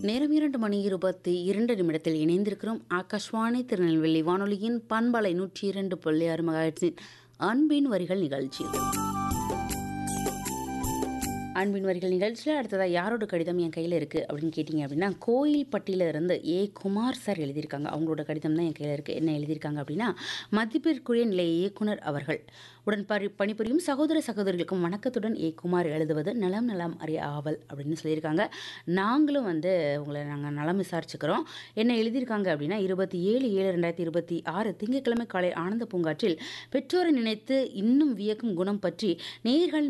நேரம் இரண்டு மணி இருபத்தி இரண்டு நிமிடத்தில் இணைந்திருக்கிறோம் ஆகாஷ்வாணி திருநெல்வேலி வானொலியின் பண்பலை நூற்றி இரண்டு புள்ளி ஆறு மகாட்சின் அன்பின் வரிகள் நிகழ்ச்சி அன்பின் வரிகள் நிகழ்ச்சியில் அடுத்ததாக யாரோட கடிதம் என் கையில் இருக்குது அப்படின்னு கேட்டிங்க அப்படின்னா கோயில்பட்டியில இருந்து ஏ குமார் சார் எழுதியிருக்காங்க அவங்களோட கடிதம் தான் என் கையில் இருக்குது என்ன எழுதியிருக்காங்க அப்படின்னா மதிப்பிற்குரிய நிலைய இயக்குனர் அவர்கள் உடன் பரி பணிபுரியும் சகோதர சகோதரிகளுக்கும் வணக்கத்துடன் ஏ குமார் எழுதுவது நலம் நலம் அறிய ஆவல் அப்படின்னு சொல்லியிருக்காங்க நாங்களும் வந்து உங்களை நாங்கள் நலம் விசாரிச்சுக்கிறோம் என்ன எழுதியிருக்காங்க அப்படின்னா இருபத்தி ஏழு ஏழு ரெண்டாயிரத்தி இருபத்தி ஆறு திங்கட்கிழமை காலை ஆனந்த பூங்காற்றில் பெற்றோரை நினைத்து இன்னும் வியக்கும் குணம் பற்றி நேயர்கள்